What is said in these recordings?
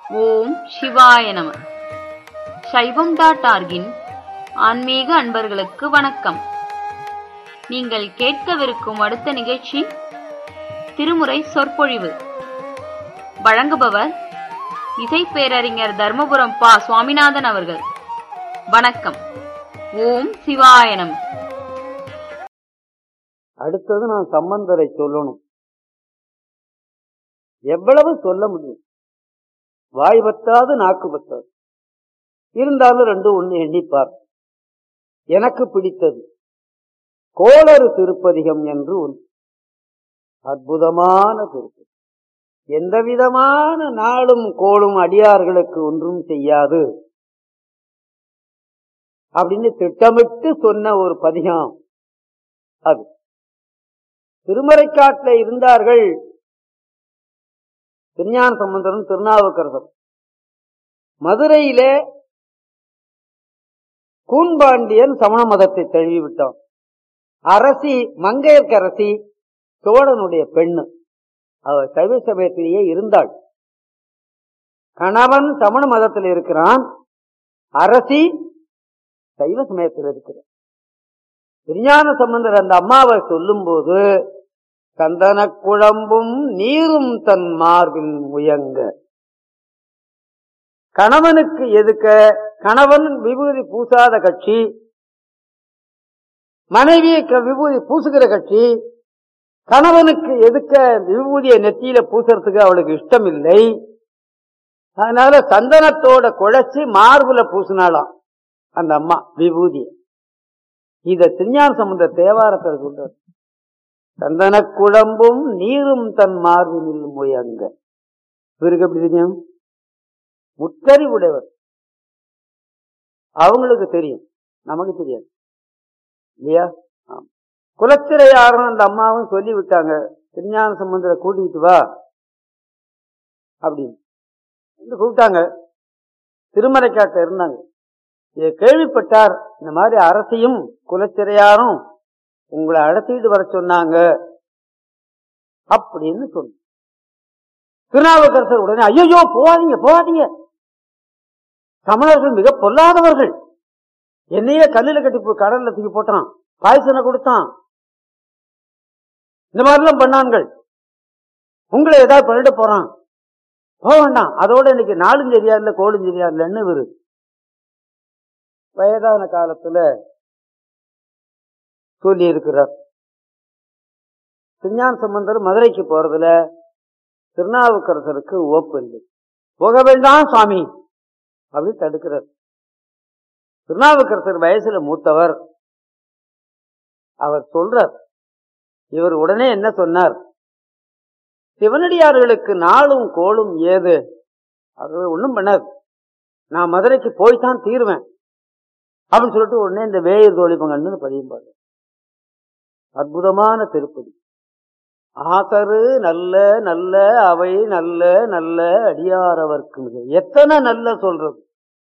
ஓம் சிவாய நம சைவம் டாட் ஆர்கின் ஆன்மீக அன்பர்களுக்கு வணக்கம் நீங்கள் கேட்கவிருக்கும் அடுத்த நிகழ்ச்சி திருமுறை சொற்பொழிவு வழங்குபவர் இசை பேரறிஞர் தர்மபுரம் பா சுவாமிநாதன் அவர்கள் வணக்கம் ஓம் சிவாய நம அடுத்தது நான் சம்பந்தரை சொல்லணும் எவ்வளவு சொல்ல முடியும் வாய் பத்தாது நாக்கு பத்தாது இருந்தாலும் ரெண்டும் ஒண்ணு எண்ணிப்பார் எனக்கு பிடித்தது கோளறு திருப்பதிகம் என்று ஒன்று அற்புதமான திருப்பதி எந்த விதமான நாளும் கோளும் அடியார்களுக்கு ஒன்றும் செய்யாது அப்படின்னு திட்டமிட்டு சொன்ன ஒரு பதிகம் அது திருமறைக்காட்டில் இருந்தார்கள் திருஞான சம்பந்தரும் திருநாவுக்கரசர் மதுரையிலே கூன்பாண்டியன் சமண மதத்தை தழுவி விட்டான் அரசி மங்கையர்க்கரசி சோழனுடைய பெண்ணு அவள் சைவ சமயத்திலேயே இருந்தாள் கணவன் சமண மதத்தில் இருக்கிறான் அரசி சைவ சமயத்தில் இருக்கிறார் திருஞான சம்பந்தர் அந்த அம்மாவை சொல்லும் போது சந்தன குழம்பும் நீரும் தன் மார்பில் முயங்க கணவனுக்கு எதுக்க கணவன் விபூதி பூசாத கட்சி மனைவி விபூதி பூசுகிற கட்சி கணவனுக்கு எதுக்க விபூதியை நெத்தியில பூசுறதுக்கு அவளுக்கு இஷ்டம் இல்லை அதனால சந்தனத்தோட குழைச்சி மார்புல பூசினாலாம் அந்த அம்மா விபூதியை இத திருஞான சம்பந்த தேவாரத்தில் சொல்றார் சந்தன குழம்பும் நீரும் தன் மார்பினில் முயங்க இவருக்கு எப்படி தெரியும் முத்தறி உடையவர் அவங்களுக்கு தெரியும் நமக்கு தெரியாது இல்லையா குலச்சிறையாரும் அந்த அம்மாவும் சொல்லி விட்டாங்க திருஞான சம்பந்தரை கூட்டிட்டு வா அப்படின்னு கூப்பிட்டாங்க திருமறைக்காட்ட இருந்தாங்க இதை கேள்விப்பட்டார் இந்த மாதிரி அரசியும் குலச்சிறையாரும் உங்களை அழைச்சிட்டு வர சொன்னாங்க அப்படின்னு சொன்ன திருநாவுக்கரசர் உடனே ஐயோ போகாதீங்க போகாதீங்க தமிழர்கள் மிக பொல்லாதவர்கள் என்னையே கல்லில கட்டி கடல்ல தூக்கி போட்டான் பாய்சனை கொடுத்தான் இந்த மாதிரிலாம் பண்ணான்கள் உங்களை ஏதாவது பண்ணிட்டு போறான் போக வேண்டாம் அதோட இன்னைக்கு நாலும் சரியா இல்ல கோலும் சரியா இல்லைன்னு இவரு வயதான காலத்துல சொல்லி இருக்கிறார் திருஞான சம்பந்தர் மதுரைக்கு போறதுல திருநாவுக்கரசருக்கு ஓப்பு இல்லை போக வேண்டாம் சுவாமி அப்படி தடுக்கிறார் திருநாவுக்கரசர் வயசுல மூத்தவர் அவர் சொல்றார் இவர் உடனே என்ன சொன்னார் சிவனடியார்களுக்கு நாளும் கோளும் ஏது அவர் ஒன்றும் பண்ணார் நான் மதுரைக்கு போய்தான் தீருவேன் அப்படின்னு சொல்லிட்டு உடனே இந்த வேயர் தோழிப்பங்கன்னு பதியும்பாரு அற்புதமான திருப்பதி ஆசரு நல்ல நல்ல அவை நல்ல நல்ல அடியாரவர்க்கு மிக எத்தனை நல்ல சொல்றது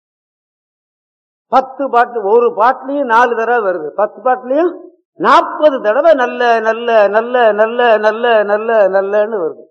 பத்து பாட்டு ஒரு பாட்டுலயும் நாலு தடவை வருது பத்து பாட்டுலயும் நாற்பது தடவை நல்ல நல்ல நல்ல நல்ல நல்ல நல்ல நல்லன்னு வருது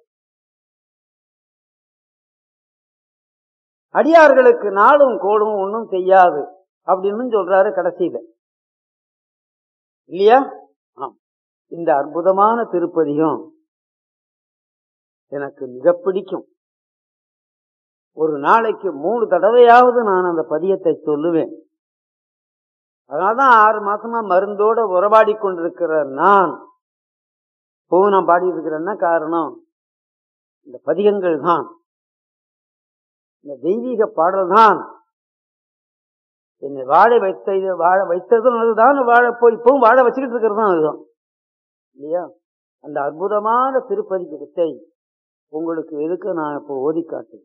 அடியார்களுக்கு நாளும் கோடும் ஒன்றும் செய்யாது அப்படின்னு சொல்றாரு கடைசியில இல்லையா இந்த அற்புதமான திருப்பதியும் எனக்கு மிக பிடிக்கும் ஒரு நாளைக்கு மூணு தடவையாவது நான் அந்த பதியத்தை சொல்லுவேன் அதனால்தான் ஆறு மாசமா மருந்தோட உறவாடி கொண்டிருக்கிற நான் இப்போ நான் பாடி இருக்கிறேன்னா காரணம் இந்த பதிகங்கள் தான் இந்த தெய்வீக பாடல் தான் என்னை வாழ வைத்த வாழ வைத்ததும் அதுதான் வாழ போய் இப்பவும் வாழ வச்சுக்கிட்டு இருக்கிறது தான் அதுதான் இல்லையா அந்த அற்புதமான திருப்பதிகத்தை உங்களுக்கு எதுக்கு நான் இப்போ ஓதி காட்டுறேன்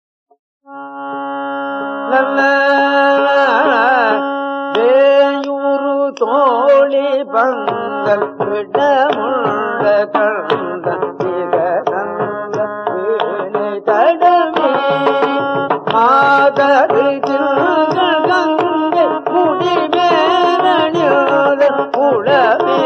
வேயூரு தோழி பங்கள் விடமுள்ள கண்ட தடமே ஆதரு கங்கை முடிமேனியோத உளமே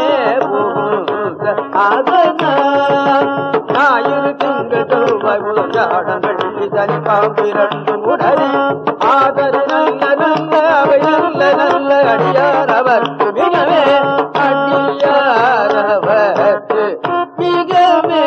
அதனால் ஞாயிறு திங்கள் தருவாய் உலகாடங்கள் அடி தனிப்பாம்பு இரண்டும் உடனே ஆதரி நல்ல நல்ல அவை நல்ல நல்ல அடியார் அவர்க்கு மிகவே அடியார் அவர்க்கு மிகவே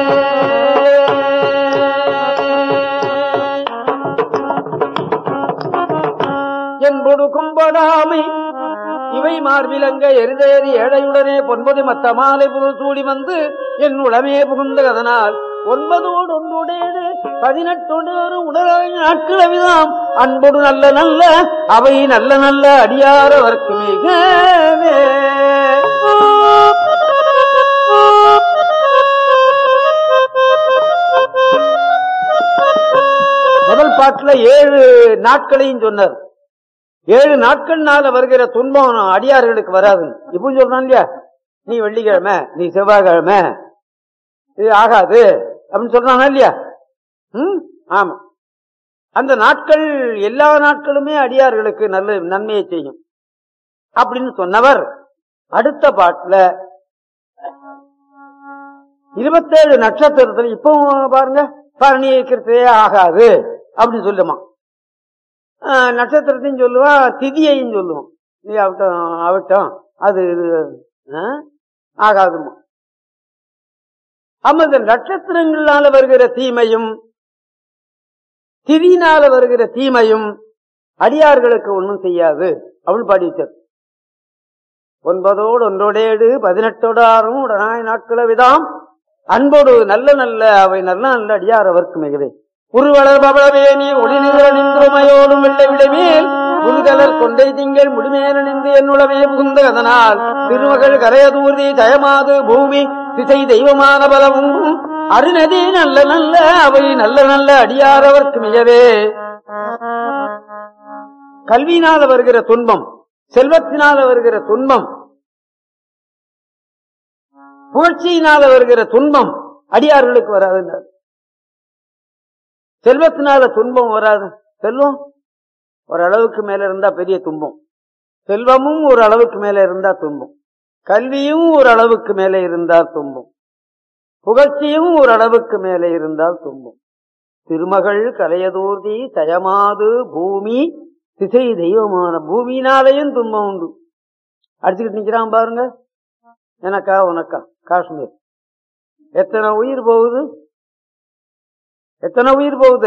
என்பொடு கும்படாமை இவை மார்பிலங்க எருதேறி ஏழையுடனே பொன்பது மத்த மாலை புல் சூடி வந்து என் உளமே புகுந்த அதனால் ஒன்பதோடு ஒன்றோடேடு பதினெட்டோடு ஒரு உடலாய் நாட்களவிதாம் அன்போடு நல்ல நல்ல அவை நல்ல நல்ல அடியாரவர்க்கு மிகவே முதல் பாட்டுல ஏழு நாட்களையும் சொன்னார் ஏழு நாட்கள்னால வருகிற துன்பம் அடியார்களுக்கு வராது இப்ப சொல்றான் இல்லையா நீ வெள்ளிக்கிழமை நீ செவ்வாய்க்கிழமை இது ஆகாது அப்படின்னு சொல்றானா இல்லையா ம் ஆமா அந்த நாட்கள் எல்லா நாட்களுமே அடியார்களுக்கு நல்ல நன்மையை செய்யும் அப்படின்னு சொன்னவர் அடுத்த பாட்டுல இருபத்தேழு நட்சத்திரத்துல இப்போ பாருங்க பரணி இருக்கிறதே ஆகாது அப்படின்னு சொல்லுமா ஆஹ் நட்சத்திரத்தையும் சொல்லுவான் திதியையும் சொல்லுவோம் நீ அவட்டம் அவட்டம் அது இது ஆஹ் ஆகாதுமா ஆமா இந்த நட்சத்திரங்களால வருகிற தீமையும் திதியினால வருகிற தீமையும் அடியார்களுக்கு ஒண்ணும் செய்யாது அப்படின்னு பாடி வச்சார் ஒன்பதோடு ஒன்றோடேடு பதினெட்டோடு ஆறும் உடனாய் நாட்கள விதாம் அன்போடு நல்ல நல்ல அவை நல்ல நல்ல அடியார் அவர்க்கு மிகவே உருவளர் பவளவேணி ஒளிநிறனின்றுமையோடும் வெள்ளை விடமேல் புதுகலர் கொண்டை திங்கள் முடிமேலணிந்து என்னுளமே புகுந்த அதனால் திருமகள் கரையதூர்தி தயமாது பூமி திசை தெய்வமான பலவும் அருநதி நல்ல நல்ல அவை நல்ல நல்ல அடியாரவர்க்கு மிகவே கல்வியினால வருகிற துன்பம் செல்வத்தினால வருகிற துன்பம் புகழ்ச்சியினால வருகிற துன்பம் அடியார்களுக்கு வராது செல்வத்தினால துன்பம் வராது செல்வம் ஒரு அளவுக்கு மேல இருந்தா பெரிய துன்பம் செல்வமும் ஒரு அளவுக்கு மேல இருந்தா துன்பம் கல்வியும் ஒரு அளவுக்கு மேல இருந்தால் துன்பம் புகழ்ச்சியும் ஒரு அளவுக்கு மேலே இருந்தால் துன்பம் திருமகள் கலையதூர்தி தயமாது பூமி திசை தெய்வமான பூமியினாலேயும் துன்பம் உண்டு அடிச்சுக்கிட்டு நிக்கிறான் பாருங்க எனக்கா உனக்கா காஷ்மீர் எத்தனை உயிர் போகுது எத்தனை உயிர் போகுது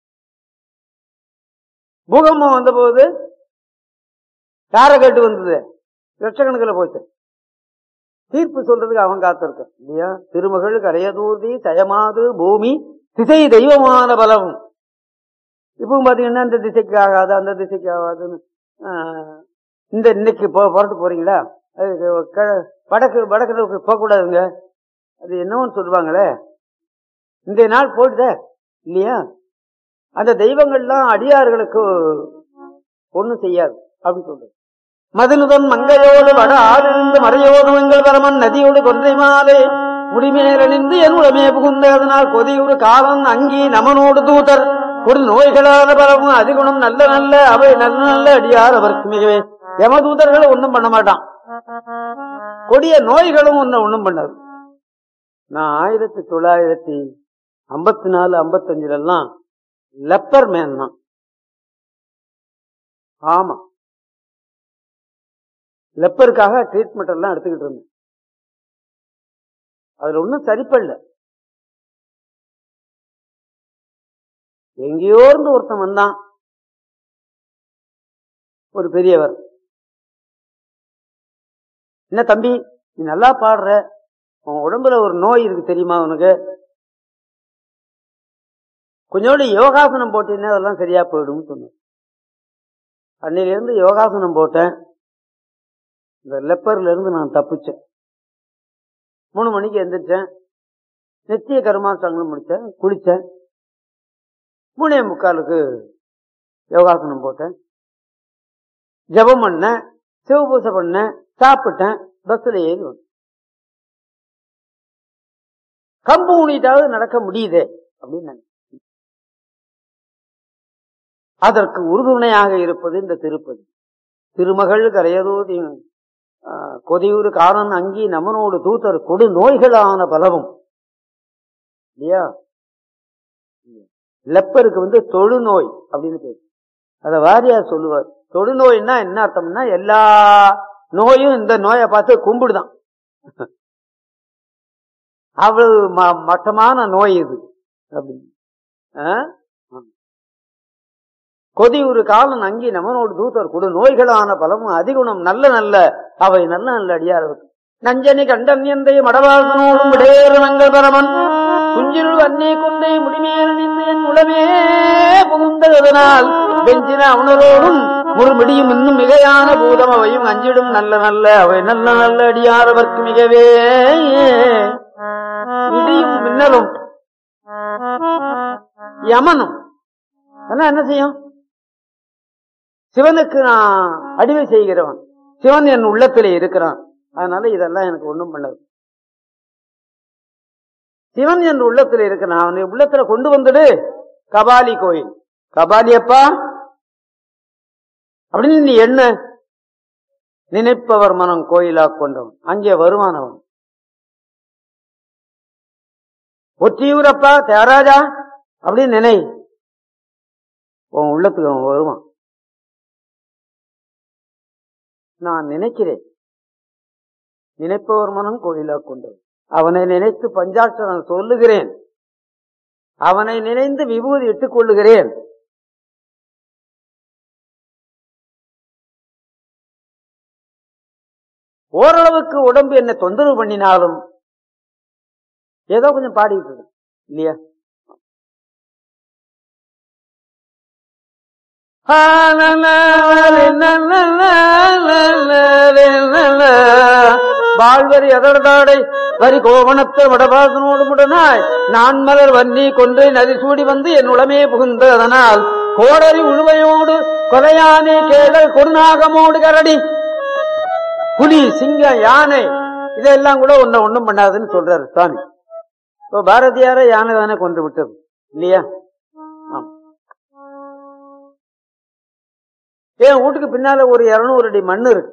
பூகம்பம் வந்த போது யாரை கேட்டு வந்தது லட்சக்கணக்கில் போச்சு தீர்ப்பு சொல்றதுக்கு அவன் காத்திருக்க இல்லையா திருமகள் கரையதூர்தி தயமாது பூமி திசை தெய்வமான பலம் இப்போ பாத்தீங்கன்னா இந்த திசைக்கு ஆகாது அந்த திசைக்கு ஆகாதுன்னு ஆஹ், இந்த இன்னைக்கு போ புறட்டு போறீங்களா அது க- வடக்கு வடக்கு போகக்கூடாதுங்க அது என்னவோ சொல்லுவாங்களே இந்த நாள் போயிடுதே இல்லையா அந்த தெய்வங்கள்லாம் அடியார்களுக்கு ஒண்ணும் செய்யாது அப்படின்னு சொல்றது மதிலுதன் மங்கையோடு வட ஆறிருந்து மறையோடு எங்கள் பரமன் நதியோடு கொன்றை மாலை முடிமேலணிந்து என் உடமே புகுந்த அதனால் கொதியுறு காலம் அங்கி நமனோடு தூதர் ஒரு நோய்களான பலவும் அதிகுணம் நல்ல நல்ல அவை நல்ல நல்ல அடியார் அவருக்கு மிகவே யமதூதர்கள் ஒண்ணும் பண்ண மாட்டான் கொடிய நோய்களும் ஒன்னும் ஒண்ணும் பண்ணாது நான் ஆயிரத்தி தொள்ளாயிரத்தி ஐம்பத்தி நாலு ஐம்பத்தஞ்சுல எல்லாம் லெப்பர் மேன் தான் ஆமா லெப்பருக்காக ட்ரீட்மெண்ட் எல்லாம் எடுத்துக்கிட்டு இருந்தேன் அதுல ஒன்றும் சரிப்படல எங்கேயோ இருந்து ஒருத்தன் வந்தான் ஒரு பெரியவர் என்ன தம்பி நீ நல்லா பாடுற உன் உடம்புல ஒரு நோய் இருக்கு தெரியுமா உனக்கு கொஞ்சோண்டு யோகாசனம் போட்டீங்கன்னா அதெல்லாம் சரியா போயிடும் சொன்னேன் அன்னையில இருந்து யோகாசனம் போட்டேன் இந்த லெப்பர்ல இருந்து நான் தப்பிச்சேன் மூணு மணிக்கு எந்திரிச்சேன் நித்திய கர்மாசங்களும் முடிச்சேன் குளிச்சேன் மூணே முக்காலுக்கு யோகாசனம் போட்டேன் ஜெபம் பண்ணேன் சிவபூசை பண்ணேன் சாப்பிட்டேன் பஸ்ல ஏறி வந்தேன் கம்பு ஊனிட்டாவது நடக்க முடியுதே அப்படின்னு நினைச்சேன். அதற்கு உறுதுணையாக இருப்பது இந்த திருப்பதி திருமகள் கரையதூதி கொதியூர் காரன் அங்கி நமனோடு தூத்தர் கொடு நோய்களான பலவும் இல்லையா லெப்பருக்கு வந்து தொழுநோய் அப்படின்னு பேர் அத வாரியார் சொல்லுவார் தொழுநோய்னா என்ன அர்த்தம்னா எல்லா நோயும் இந்த நோயை பார்த்து கும்பிடுதான் அவ்வளவு ம- மட்டமான நோய் இது அப்படின்னு ஆ? கொதி ஒரு காலம் நங்கி நமனோடு தூத்தர் கொடு நோய்களான பலமும் அதிகுணம் நல்ல நல்ல அவை நல்ல நல்ல அடியார்கள் நஞ்சனி கண்டம் எந்தை மடவாசனோடும் விடையேறு நங்கள் பரமன் குஞ்சிருள் வன்னே கொண்டே முடிமேல் நின்று என் உளமே புகுந்ததனால் பெஞ்சின அவனரோடும் முறுமிடியும் இன்னும் மிகையான பூதம் அவையும் அஞ்சிடும் நல்ல நல்ல அவை நல்ல நல்ல அடியாரவர்க்கு மிகவே இடியும் மின்னலும் யமனும் அதெல்லாம் என்ன செய்யும் சிவனுக்கு நான் அடிமை செய்கிறவன் சிவன் என் உள்ளத்திலே இருக்கிறான் அதனால இதெல்லாம் எனக்கு ஒண்ணும் பண்ணாது சிவன் என் உள்ளத்துல இருக்கிறான் அவனை உள்ளத்துல கொண்டு வந்துடு கபாலி கோயில் கபாலி அப்பா அப்படின்னு நீ என்ன நினைப்பவர் மனம் கோயிலா கொண்டவன் அங்கே வருவான் அவன் ஒற்றியூரப்பா தியாகராஜா அப்படின்னு நினை உன் உள்ளத்துக்கு அவன் வருவான் நான் நினைக்கிறேன் நினைப்பவர் மனம் கோயிலா கொண்டவன் அவனை நினைத்து பஞ்சாட்சரம் சொல்லுகிறேன் அவனை நினைந்து விபூதி இட்டுக் கொள்ளுகிறேன் ஓரளவுக்கு உடம்பு என்னை தொந்தரவு பண்ணினாலும் ஏதோ கொஞ்சம் பாடிட்டு இருக்கு இல்லையா வாழ்வரி அதர்தாடை வரி கோவணத்தை வடபாசனோடு முடனாய் நான் மலர் வன்னி கொன்றை நதி சூடி வந்து என் உளமே புகுந்த அதனால் கோடரி உழுவையோடு கொலையானே கேடல் கொடுநாகமோடு கரடி புலி சிங்கம் யானை இதெல்லாம் கூட ஒன்ன ஒண்ணும் பண்ணாதுன்னு சொல்றாரு சுவாமி இப்போ பாரதியார யானை தானே கொன்று விட்டது இல்லையா ஆம். என் வீட்டுக்கு பின்னால ஒரு இருநூறு அடி மண் இருக்கு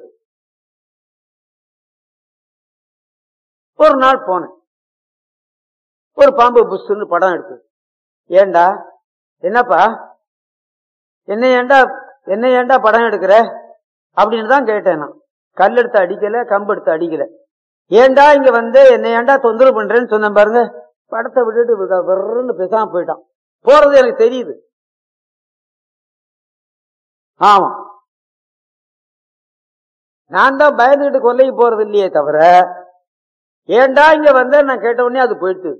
ஒரு நாள் போனேன் ஒரு பாம்பு புஷ்ன்னு படம் எடுத்து ஏண்டா என்னப்பா என்ன ஏண்டா என்ன ஏண்டா படம் எடுக்கிற அப்படின்னு தான் கேட்டேன் நான் கல் எடுத்து அடிக்கல கம்பு எடுத்து அடிக்கல ஏண்டா இங்க வந்து என்ன ஏண்டா தொந்தரவு பண்றேன்னு சொன்னேன் பாருங்க படத்தை விட்டுட்டு விட- விர்ருன்னு பேசாம போயிட்டான் போறது எனக்கு தெரியுது ஆமா நான் தான் பயந்துகிட்டு கொல்லைக்கு போறது இல்லையே தவிர ஏண்டா இங்க வந்த நான் கேட்ட உடனே அது போயிடுச்சு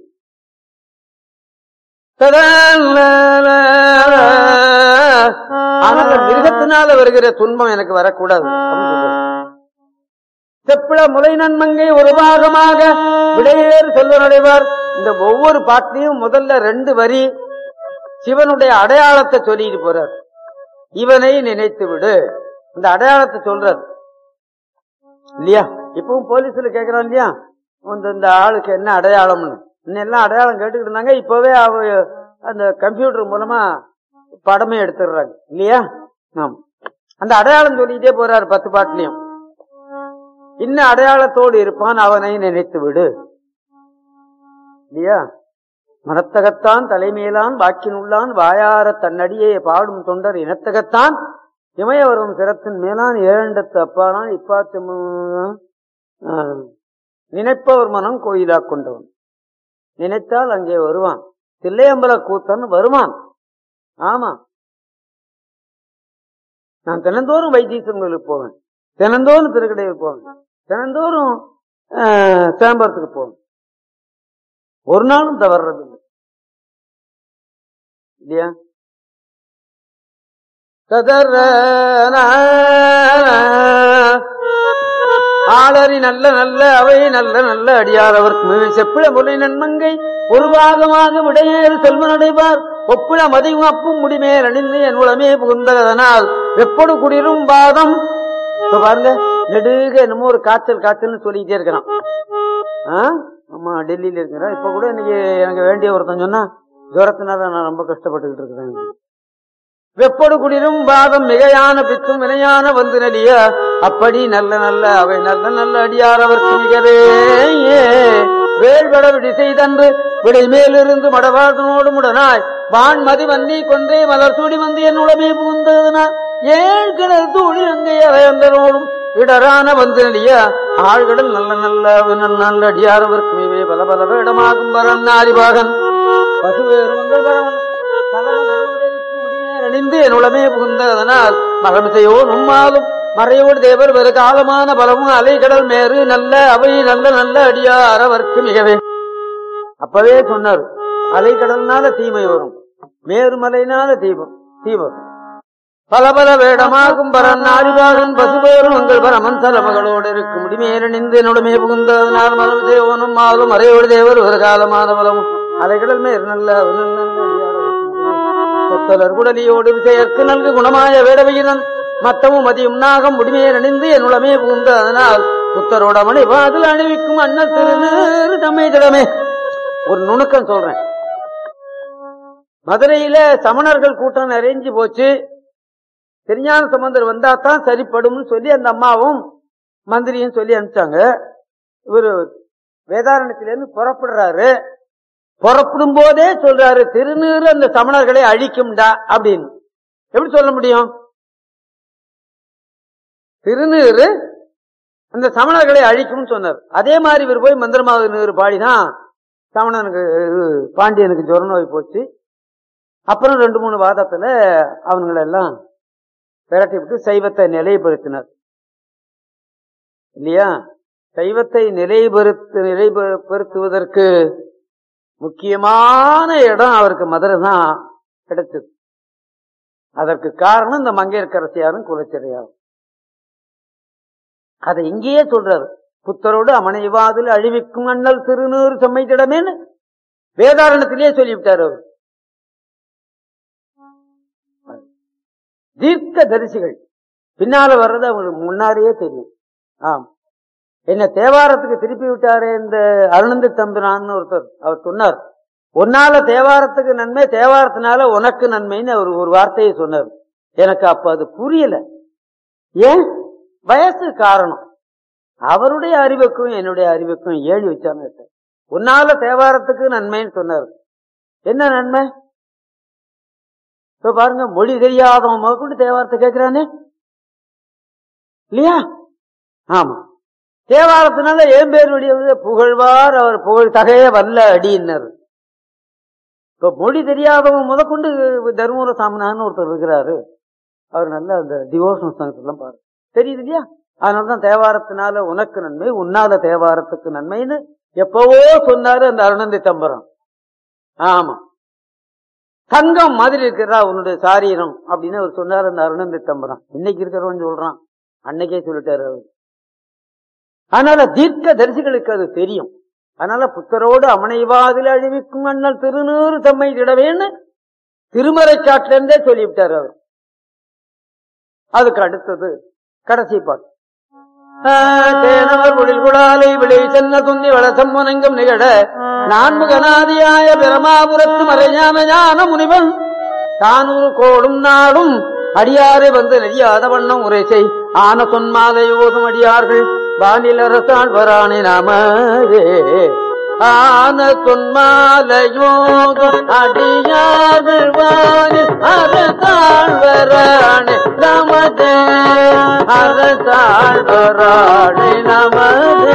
ஆனால் மிருகத்தினால வருகிற துன்பம் எனக்கு வரக்கூடாது அப்படின்னு சொல்றாரு. செப்பிள முலை நன்மங்கை ஒரு பாகமாக விடையேறு செல்வ நடைவார் இந்த ஒவ்வொரு பாட்டிலையும் முதல்ல ரெண்டு வரி சிவனுடைய அடையாளத்தை சொல்லிட்டு போறார் இவனை நினைத்து விடு இந்த அடையாளத்தை சொல்றார் இல்லையா இப்பவும் போலீஸ்ல கேக்குறான் இல்லையா இந்த இந்த ஆளுக்கு என்ன அடையாளம்னு இன்னெல்லாம் அடையாளம் கேட்டுக்கிட்டு இருந்தாங்க இப்பவே அவ அந்த கம்ப்யூட்டர் மூலமா படமே எடுத்துடுறாங்க இல்லையா ஆம் அந்த அடையாளம் சொல்லிட்டே போறாரு பத்து பாட்டுலயும் இன்னும் அடையாளத்தோடு இருப்பான் அவனை நினைத்து விடு இல்லையா மனத்தகத்தான் தலைமையிலான் வாக்கினுள்ளான் வாயார தன்னடியே பாடும் தொண்டர் இனத்தகத்தான் இமயவரும் சிரத்தின் மேலான் ஏழண்டத்து அப்பானான் இப்பாத்து நினைப்பவர் மனம் கோயிலா கொண்டவன் நினைத்தால் அங்கே வருவான் தில்லையம்பல கூத்தன் வருவான் ஆமா நான் தினந்தோறும் வைத்தீஸ்வரன் கோயிலுக்கு போவேன் தினந்தோறும் திருக்கடையில் போவேன் தினந்தோறும் ஆஹ், சிதம்பரத்துக்கு போவேன் ஒரு நாளும் தவறுறது இல்லை இல்லையா ததர ஆளறி நல்ல நல்ல அவை நல்ல நல்ல அடியார் அவர்க்கு செப்பிள முறை நன்மங்கை ஒரு பாகமாக விடையேறு செல்வ நடைபார் ஒப்பிள மதியும் அப்பும் முடிமேல் அணிந்து என் உளமே புகுந்ததனால் வெப்படு குடிரும் பாதம் இப்ப பாருங்க நெடுக என்னமோ ஒரு காய்ச்சல் காய்ச்சல்னு சொல்லிக்கிட்டே இருக்கிறான் ஆ? ஆமா டெல்லியில இருக்கிறேன் இப்ப கூட இன்னைக்கு எனக்கு வேண்டிய ஒருத்தன் சொன்னா ஜுரத்தினால நான் ரொம்ப கஷ்டப்பட்டுக்கிட்டு இருக்கிறேன் வெப்படு குடிரும் பாதம் மிகையான பித்தும் வினையான வந்து நலிய அப்படி நல்ல நல்ல அவை நல்ல நல்ல அடியார் அவர்க்கு மிகவே வேள்வட விடிசை தன்று விடை மேலிருந்து மடவாதனோடு முடனாய் வான் மதி வன்னி கொன்றே மலர் சூடி வந்து என் உளமே புகுந்ததனால் ஏழ் கிணறு தூணி அங்கே அரையந்தனோடும் இடரான வந்து நடிய ஆழ்கடல் நல்ல நல்ல நல்ல நல்ல அடியாரவர்க்கு மீவே பல பல வேடமாகும் வரன் நாரிபாகன் பசுவேறுமங்கள் வரவன் அணிந்து என் உளமே புகுந்ததனால் மகமிசையோ நும்மாலும் மறையோடு தேவர் வெறு காலமான பலமும் அலைகடல் மேறு நல்ல அவை நல்ல நல்ல அடியார் அவர்க்கு மிகவே அப்பவே சொன்னார் அலைக்கடல்னால தீமை வரும் மேருமலைனால தீபம் தீபம் பல பல வேடமாகும் பரன் நாடிபாகன் பசுபேரும் உங்கள் பரமன் மகளோடு இருக்கும் முடிமேலணிந்து என்னுடமே புகுந்ததனால் மரம் தேவனும் மாறும் மறையோடு தேவர் ஒரு காலமான பலமும் அலைகடல் மேல் நல்ல நல்ல நல்ல அடியார் கொத்தலர் குடலியோடு விசையற்கு நல்கு குணமாய வேடவையினன் மத்தமும் மதியும் நாகம் முடிமையை அணிந்து என் உளமே பூந்த அதனால் புத்தரோட மணி வாதில் அணிவிக்கும் அண்ணல் திருநீறு தம்மை திடமே ஒரு நுணுக்கம் சொல்றேன் மதுரையில சமணர்கள் கூட்டம் நிறைஞ்சு போச்சு திருஞான சம்பந்தர் வந்தா தான் சரிப்படும்னு சொல்லி அந்த அம்மாவும் மந்திரியும் சொல்லி அனுப்பிச்சாங்க இவரு வேதாரணத்திலிருந்து புறப்படுறாரு புறப்படும் போதே சொல்றாரு திருநீறு அந்த சமணர்களை அழிக்கும்டா அப்படின்னு எப்படி சொல்ல முடியும் திருநீறு அந்த சமணர்களை அழிக்கும்னு சொன்னார் அதே மாதிரி இவர் போய் மந்திரமாவது நீர் பாடிதான் சமணனுக்கு இது, பாண்டியனுக்கு ஜுர நோய் போச்சு அப்புறம் ரெண்டு மூணு வாதத்துல அவங்களை எல்லாம் விரட்டி விட்டு சைவத்தை நிலைப்படுத்தினார் இல்லையா சைவத்தை நிலைபெறுத்து நிலைபெறுத்துவதற்கு முக்கியமான இடம் அவருக்கு மதுரை தான் கிடைச்சது அதற்கு காரணம் இந்த மங்கையர்க்கரசியாரும் குலச்சிறையாரும் அதை இங்கேயே சொல்றாரு புத்தரோடு அமனைவாதில் அழிவிக்கும் அண்ணல் திருநூறு செம்மைத்திடமேன்னு வேதாரணத்திலேயே சொல்லிவிட்டார் அவர் தீர்க்க தரிசிகள் பின்னால வர்றது அவங்களுக்கு முன்னாடியே தெரியும் ஆம் என்ன தேவாரத்துக்கு திருப்பி விட்டாரே இந்த அருணந்தி தம்பிரான்னு ஒருத்தர் அவர் சொன்னார் உன்னால தேவாரத்துக்கு நன்மை தேவாரத்தினால உனக்கு நன்மைன்னு அவர் ஒரு வார்த்தையை சொன்னார் எனக்கு அப்ப அது புரியல ஏன் வயசு காரணம் அவருடைய அறிவுக்கும் என்னுடைய அறிவுக்கும் ஏழி வச்சாங்க உன்னால தேவாரத்துக்கு நன்மைன்னு சொன்னார் என்ன நன்மை இப்ப பாருங்க மொழி தெரியாதவன் முதற்கொண்டு தேவாரத்தை கேட்கிறானே இல்லையா ஆமா தேவாரத்தினால ஏன் பேர் வெளியே புகழ்வார் அவர் புகழ் தகைய வல்ல அடியினர் இப்ப மொழி தெரியாதவன் முதற்கொண்டு தருமபுர சாமினான்னு ஒருத்தர் இருக்கிறாரு அவர் நல்ல அந்த டிவோஷன் சாங்ஸ் எல்லாம் பாரு தெரியுது இல்லையா அதனாலதான் தேவாரத்தினால உனக்கு நன்மை உன்னால தேவாரத்துக்கு நன்மைன்னு எப்பவோ சொன்னாரு அந்த அருணந்தி தம்பரம் ஆமா தங்கம் மாதிரி இருக்கிறா உன்னுடைய சாரீரம் அப்படின்னு அவர் சொன்னார் அந்த அருணந்தி தம்பரம் இன்னைக்கு இருக்கிறவன் சொல்றான் அன்னைக்கே சொல்லிட்டாரு அவர் அதனால தீர்க்க தரிசிகளுக்கு அது தெரியும் அதனால புத்தரோடு அமனைவாதில் அழிவிக்கும் அண்ணல் திருநூறு தம்மை திடவேன்னு திருமறை காட்டிலிருந்தே சொல்லிவிட்டார் அவர் அதுக்கு அடுத்தது கடைசி பாட்டு தேனவர் குடில் குடாலை விளை சென்ன துந்தி வளசம் முனங்கம் நிகழ நான்முகநாதியாய பிரமாபுரத்து மறைஞான ஞான முனிவன் தானூறு கோடும் நாடும் அடியாரை வந்து நெறியாத வண்ணம் உரை செய் ஆன சொன்மாலை ஓதும் அடியார்கள் வானில் அரசாள் வராணி நாமரே ஆன சொன்மாலையோதும் அடியார்கள் வானில் அரசாள் வராணி நமதே அரசாள் வராணி நமதே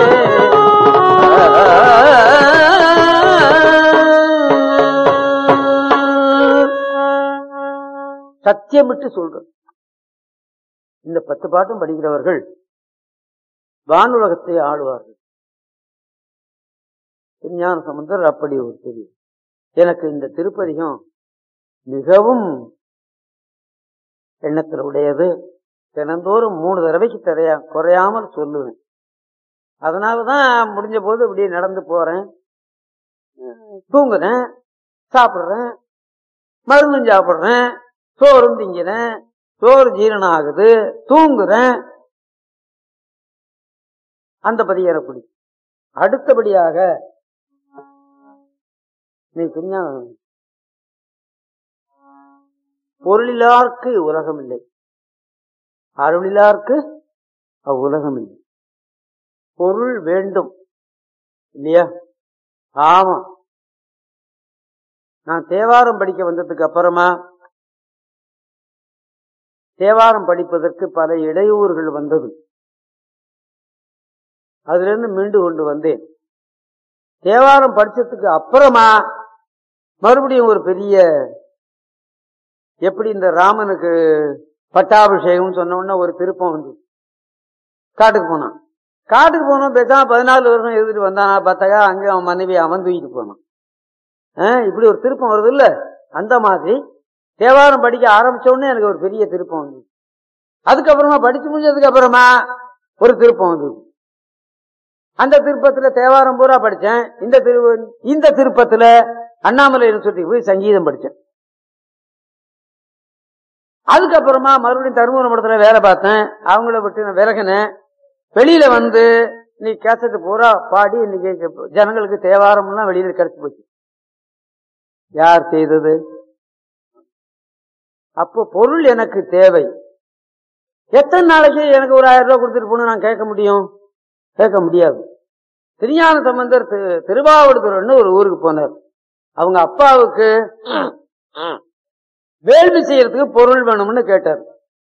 சத்தியமிட்டு சொல்றோம் இந்த பத்து பாட்டும் படிக்கிறவர்கள் வானுலகத்தை ஆளுவார்கள் விஞ்ஞான சம்பந்தர் அப்படி ஒரு தெரியும் எனக்கு இந்த திருப்பதிகம் மிகவும் எண்ணத்தில் உடையது தினந்தோறும் மூணு தடவைக்கு தரையா குறையாமல் சொல்லுவேன் அதனாலதான் முடிஞ்ச போது இப்படியே நடந்து போறேன் தூங்குறேன் சாப்பிடுறேன் மருந்தும் சாப்பிடுறேன் சோறும் திங்கிறேன் சோறு ஜீரணம் ஆகுது தூங்குறேன் அந்த பதியரை பிடிக்கும் அடுத்தபடியாக நீ கொஞ்ச பொருளிலார்க்கு உலகம் இல்லை அருளிலார்க்கு அவ்வுலகம் இல்லை பொருள் வேண்டும் இல்லையா ஆமா நான் தேவாரம் படிக்க வந்ததுக்கு அப்புறமா தேவாரம் படிப்பதற்கு பல இடையூறுகள் வந்தது அதுல இருந்து மீண்டு கொண்டு வந்தேன் தேவாரம் படிச்சதுக்கு அப்புறமா மறுபடியும் ஒரு பெரிய எப்படி இந்த ராமனுக்கு பட்டாபிஷேகம் சொன்ன உடனே ஒரு திருப்பம் வந்து காட்டுக்கு போனான் காட்டுக்கு போனோம் பேசாம பதினாலு வருஷம் எழுதிட்டு வந்தானா பார்த்தாக்கா அங்க அவன் மனைவி அவன் தூக்கிட்டு போனான் ஆ, இப்படி ஒரு திருப்பம் வருது இல்ல அந்த மாதிரி தேவாரம் படிக்க ஆரம்பிச்ச உடனே எனக்கு ஒரு பெரிய திருப்பம் வந்து அதுக்கப்புறமா படிச்சு முடிஞ்சதுக்கு அப்புறமா ஒரு திருப்பம் வந்தது அந்த திருப்பத்துல தேவாரம் பூரா படிச்சேன் இந்த திரு இந்த திருப்பத்துல அண்ணாமலை யூனிவர்சிட்டிக்கு போய் சங்கீதம் படிச்சேன் அதுக்கப்புறமா மறுபடியும் தருமபுரம் படத்துல வேலை பார்த்தேன் அவங்கள விட்டு நான் விலகினேன் வெளியில வந்து நீ கேசட்டு பூரா பாடி இன்னைக்கு ஜனங்களுக்கு தேவாரம்லாம் வெளியில கிடைச்சு போச்சு யார் செய்தது அப்போ பொருள் எனக்கு தேவை எத்தனை நாளைக்கு எனக்கு ஒரு ஆயிரம் ரூபாய் கொடுத்துட்டு போகணும் நான் கேட்க முடியும் கேட்க முடியாது திருஞான சம்பந்தர் திரு- திருவாவடுதுறைன்னு ஒரு ஊருக்கு போனார் அவங்க அப்பாவுக்கு வேள்வி செய்யறதுக்கு பொருள் வேணும்னு கேட்டார்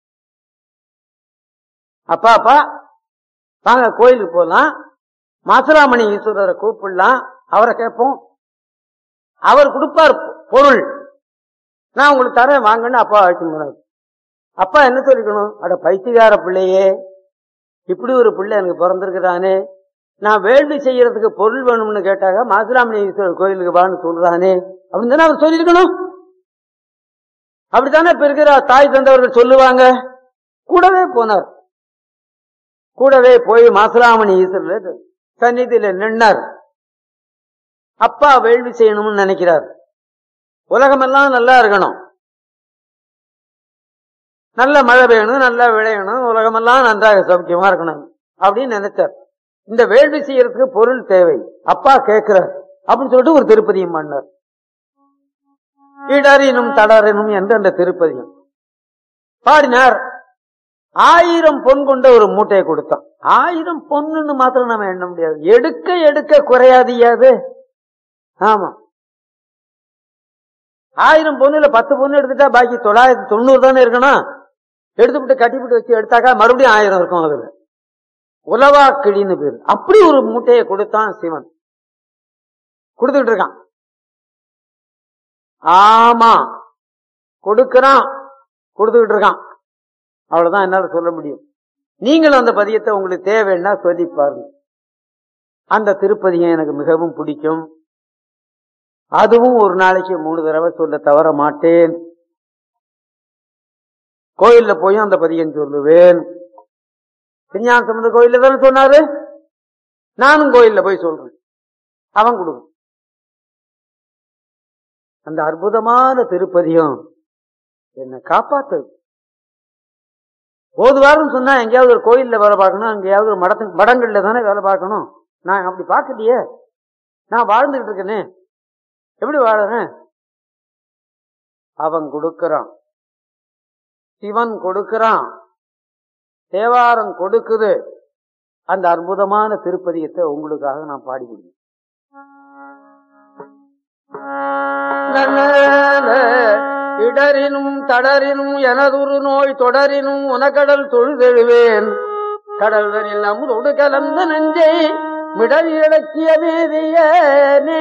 அப்பா அப்பா வாங்க கோயிலுக்கு போலாம் மாசுராமணி ஈஸ்வரரை கூப்பிடலாம் அவரை கேட்போம் அவர் கொடுப்பார் பொருள் நான் உங்களுக்கு தரேன் வாங்கன்னு அப்பா அழைச்சு போனார் அப்பா என்ன சொல்லிக்கணும் அட பைத்தியக்கார பிள்ளையே இப்படி ஒரு பிள்ளை எனக்கு பிறந்திருக்கிறானே நான் வேள்வி செய்யறதுக்கு பொருள் வேணும்னு கேட்டாங்க மாசுராமணி ஈஸ்வரர் கோயிலுக்கு வான்னு சொல்றானே அப்படின்னு தானே அவர் சொல்லியிருக்கணும் அப்படித்தானே இப்ப இருக்கிற தாய் தந்தவர்கள் சொல்லுவாங்க கூடவே போனார் கூடவே போய் மாசுராமணி ஈஸ்வரர் சந்நிதியில நின்னார் அப்பா வேள்வி செய்யணும்னு நினைக்கிறார் உலகமெல்லாம் நல்லா இருக்கணும் நல்ல மழை பெய்யணும் நல்லா விளையணும் உலகமெல்லாம் நன்றாக சௌக்கியமா இருக்கணும் அப்படின்னு நினைச்சார் இந்த வேள்வி செய்யறதுக்கு பொருள் தேவை அப்பா கேட்கிறார் அப்படின்னு சொல்லிட்டு ஒரு திருப்பதியும் பண்ணார் இடரினும் தடரினும் என்று அந்த திருப்பதியும் பாடினார் ஆயிரம் பொன் கொண்ட ஒரு மூட்டையை கொடுத்தான் ஆயிரம் பொண்ணுன்னு மாத்திரம் நம்ம எண்ண முடியாது எடுக்க எடுக்க குறையாதியாது ஆமா ஆயிரம் பொண்ணுல பத்து பொண்ணு எடுத்துட்டா பாக்கி தொள்ளாயிரத்தி தொண்ணூறு தானே இருக்கணும் எடுத்துவிட்டு கட்டிவிட்டு வச்சு எடுத்தாக்கா மறுபடியும் ஆயிரம் இருக்கும் அதுல உலவா கிளின்னு பேரு அப்படி ஒரு மூட்டையை கொடுத்தான் சிவன் கொடுத்துட்டு இருக்கான் ஆமா கொடுக்கறான் கொடுத்துக்கிட்டு இருக்கான் அவ்வளவுதான் என்னால சொல்ல முடியும் நீங்களும் அந்த பதியத்தை உங்களுக்கு தேவைன்னா சொல்லி பாருங்க அந்த திருப்பதியம் எனக்கு மிகவும் பிடிக்கும் அதுவும் ஒரு நாளைக்கு மூணு தடவை சொல்ல தவற மாட்டேன் கோயில்ல போயும் அந்த பதியம் சொல்லுவேன் திருஞான சம்பந்த கோயில்ல தானே சொன்னாரு நானும் கோயில்ல போய் சொல்றேன் அவன் கொடுக்கும் அந்த அற்புதமான திருப்பதியம் என்னை காப்பாத்து போதுவாருன்னு சொன்னா எங்கேயாவது ஒரு கோயில்ல வேலை பார்க்கணும் எங்கேயாவது ஒரு மடத்து மடங்கள்ல தானே வேலை பார்க்கணும் நான் அப்படி பார்க்கலையே நான் வாழ்ந்துகிட்டு இருக்கேனே எப்படி வாழறேன் அவன் கொடுக்கறான் சிவன் கொடுக்கறான் தேவாரம் கொடுக்குது அந்த அற்புதமான திருப்பதியத்தை உங்களுக்காக நான் பாடி முடியும் இடரினும் தடரினும் எனதுரு நோய் தொடரினும் உனக்கடல் தொழுதெழுவேன் கடல்தனில் அமுதோடு கலந்த நெஞ்சை மிடல் இலக்கிய மேதியனே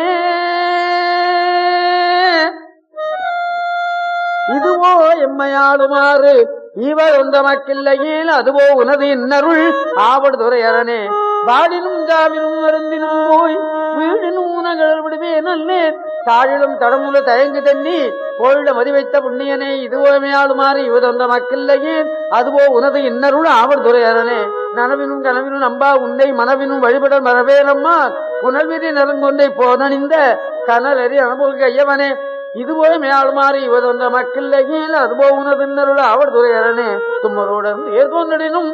இதுவோ எம்மையாளுமாறு இவர் ஒன்ற மக்கில்லையில் அதுவோ உனது இன்னருள் ஆவடுதுறை அரணே வாடினும் ஜாவினும் மருந்தினும் போய் வீடினும் உனகள் விடுவே நல்லேன் தாழிலும் தடமுல தயங்கு தண்ணி கோயில மதி வைத்த புண்ணியனே இதுவோ எம்மையாளுமாறு இவர் ஒன்ற மக்கில்லையில் அதுவோ உனது இன்னருள் ஆவடுதுறை அரணே நனவினும் கனவினும் நம்பா உன்னை மனவினும் வழிபட மரவேலம்மா புனல்விரி நலங்கொண்டை போதணிந்த கனலறி அனுபவிக்க ஐயவனே இதுபோல மேலுமாறி இவதொன்ற மக்கள் அதுபோ உனதின்னருள் அவர் துறையரனே தும்மரோடன் ஏற்கொண்டினும்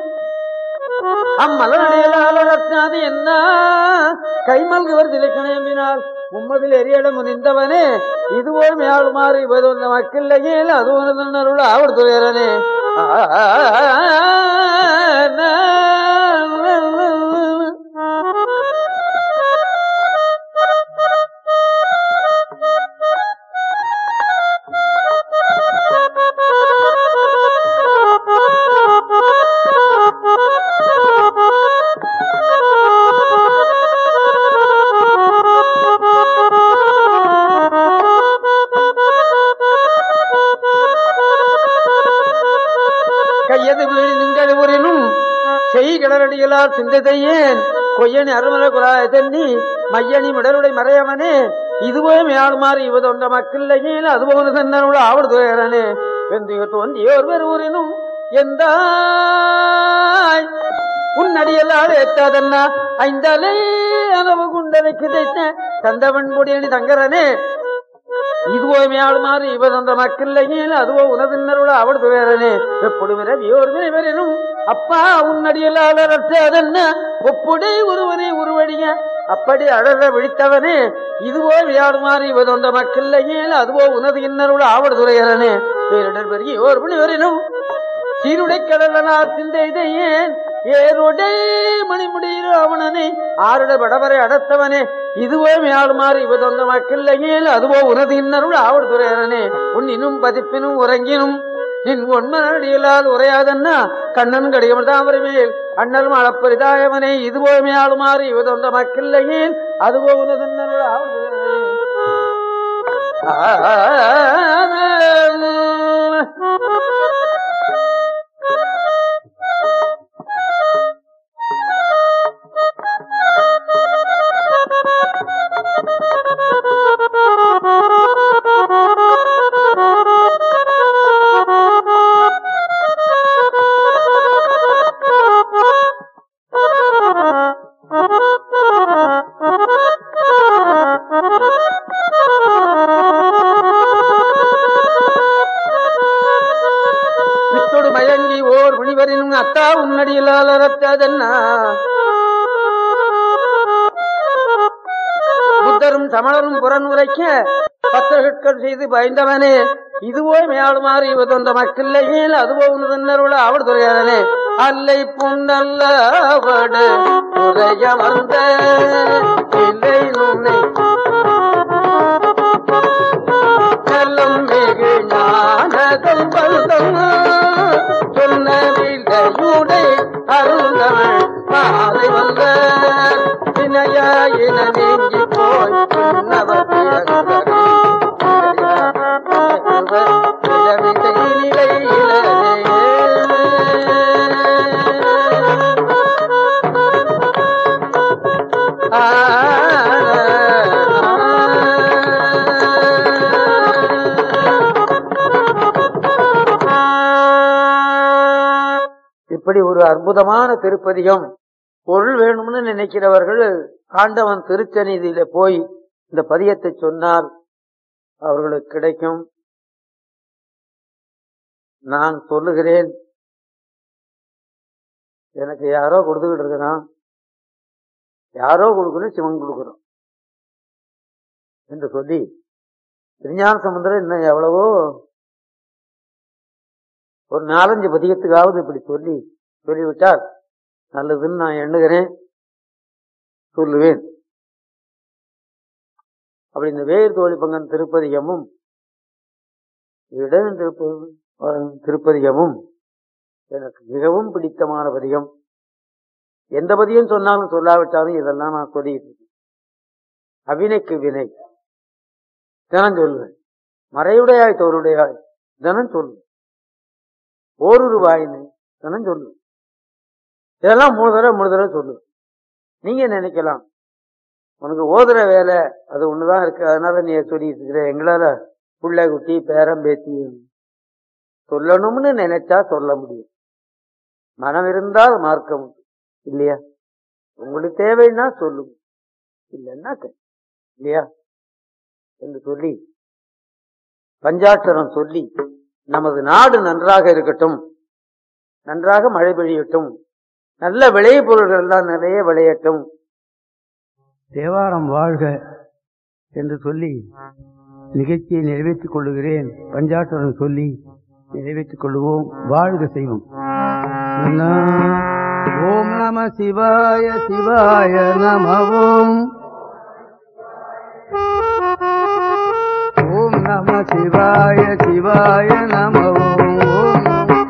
அம்மலனடியலாலது என்ன கைமல்குவர் திலக்கணையினால் உம்மதில் எரியட முனிந்தவனே இதுவோ மேலுமாறி இவதொன்ற மக்கள் அது உனதின்னருள் அவர் துறையரனே கடலடிகளால் சிந்தையேன் கொய்யனி அருமல குலாய தண்ணி மையனி மிடருடை மறையவனே இதுவோ மேலுமாறு இவதொன்ற மக்கள் அதுபோன தன்னருள் ஆவடு துயரனே வெந்திய தோன்றியோர் பெருவரினும் எந்த உன்னடியலால் ஏத்தாதன்னா ஐந்தலை அளவு குண்டனை கிடைத்த தந்தவன் பொடியணி தங்கரனே இதுவோ மேலுமாறு இவதொன்ற மக்கள் அதுவோ உனதின்னருள் ஆவடு துயரனே எப்படி விரவியோர் விரைவரினும் அப்பா உன்னடியலால் அரற்றாதன்ன ஒப்புடை ஒருவனை உருவடிய அப்படி அழற விழித்தவனே இதுவோ விளையாடுமாறு இவதொன்ற மக்கள் அதுவோ உனது இன்னருள் ஆவடு துறையரனே பேரிடர் பெருகி ஓர் மணி வரினும் சீருடை கடலனார் சிந்தை ஏன் ஏருடை மணிமுடியில் அவனனை ஆருட படவரை அடத்தவனே இதுவோ மேலுமாறு இவதொன்ற மக்கள் அதுவோ உனது இன்னருள் ஆவடு துறையரனே உன் இன்னும் பதிப்பினும் உறங்கினும் நின் ஒன்மனடியலால் உரையாதன்னா கண்ணன் கடிகம் தாமரை மேல் அண்ணலும் அளப்பரிதாயவனே இதுவோ மேலுமாறு இவதொன்ற மக்கள் அதுவோ உனது இன்னருள் ஆவடு சித்தொடு மயங்கி ஓர் முனிவரினும் அத்தா உன்னடியிலால் அறத்தாதன்னா புத்தரும் சமணரும் புறன் உரைக்க பத்தகட்கள் செய்து பயந்தவனே இதுவோ மேலுமாறு இவதொன்ற மக்கள் அதுவோ உனதன்னருள அவள் துறையானே அல்லை புண்ணல்ல அவடு துறைய வந்த இல்லை நுண்ணை செல்லும் மிகு ஞானதம் பல்தம் சொன்னவில்லையுடை அருந்தவள் மாலை வந்த வினையாயின நீங்கி போய் பின்னவர் இப்படி ஒரு அற்புதமான திருப்பதிகம் பொருள் வேணும்னு நினைக்கிறவர்கள் ஆண்டவன் திருச்சந்நிதியில போய் இந்த பதியத்தை சொன்னால் அவர்களுக்கு கிடைக்கும் நான் சொல்லுகிறேன் எனக்கு யாரோ கொடுத்துக்கிட்டு இருக்கிறான் யாரோ கொடுக்கணும் சிவன் கொடுக்கணும் என்று சொல்லி திருஞான சமுத்திரம் இன்னும் எவ்வளவோ ஒரு நாலஞ்சு பதிகத்துக்காவது இப்படி சொல்லி சொல்லிவிட்டால் நல்லதுன்னு நான் எண்ணுகிறேன் சொல்லுவேன் அப்படி இந்த வேர் தோழி பங்கன் திருப்பதிகமும் இடம் திருப்ப திருப்பதிகமும் எனக்கு மிகவும் பிடித்தமான பதிகம் எந்த பதியம் சொன்னாலும் சொல்லாவிட்டாலும் இதெல்லாம் நான் சொல்லிட்டு இருக்கேன் அவினைக்கு வினை தினம் சொல்லுவேன் மறையுடையாய் தோருடையாய் தினம் சொல்லுவேன் ஒரு ரூபாயின்னு தினம் சொல்லுவேன் இதெல்லாம் மூணு தடவை மூணு தடவை சொல்லுவேன் நீங்க நினைக்கலாம் உனக்கு ஓதுற வேலை அது ஒண்ணுதான் இருக்கு அதனால நீ சொல்லிட்டு இருக்கிற எங்களால புள்ளை குட்டி பேரம் பேத்தி சொல்லணும்னு நினைச்சா சொல்ல முடியும் மனம் இருந்தால் மார்க்க முடியும் இல்லையா உங்களுக்கு தேவைன்னா சொல்லுங்க இல்லைன்னா கே- இல்லையா என்று சொல்லி பஞ்சாட்சரம் சொல்லி நமது நாடு நன்றாக இருக்கட்டும் நன்றாக மழை பெய்யட்டும் நல்ல விளை பொருள்கள் எல்லாம் நிறைய விளையட்டும் தேவாரம் வாழ்க என்று சொல்லி நிகழ்ச்சியை நிறைவேற்றிக் கொள்ளுகிறேன் பஞ்சாட்சரம் சொல்லி நிறைவேற்றிக் கொள்ளுவோம் வாழ்க செய்வோம் ஓம் நம சிவாய சிவாய நம ஓம் ஓம் நம சிவாய சிவாய நம ஓம்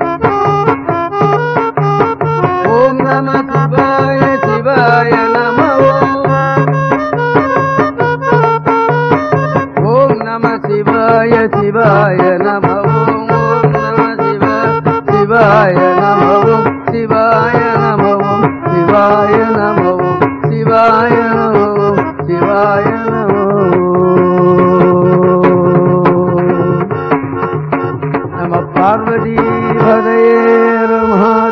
ஓம் நம சிவாய சிவாய நம ஓம் நம சிவாய சிவாய நம ஓம் ஓம் நம சிவ சிவாய நம ஓம் சிவாய நம ஓம் हरे महादेव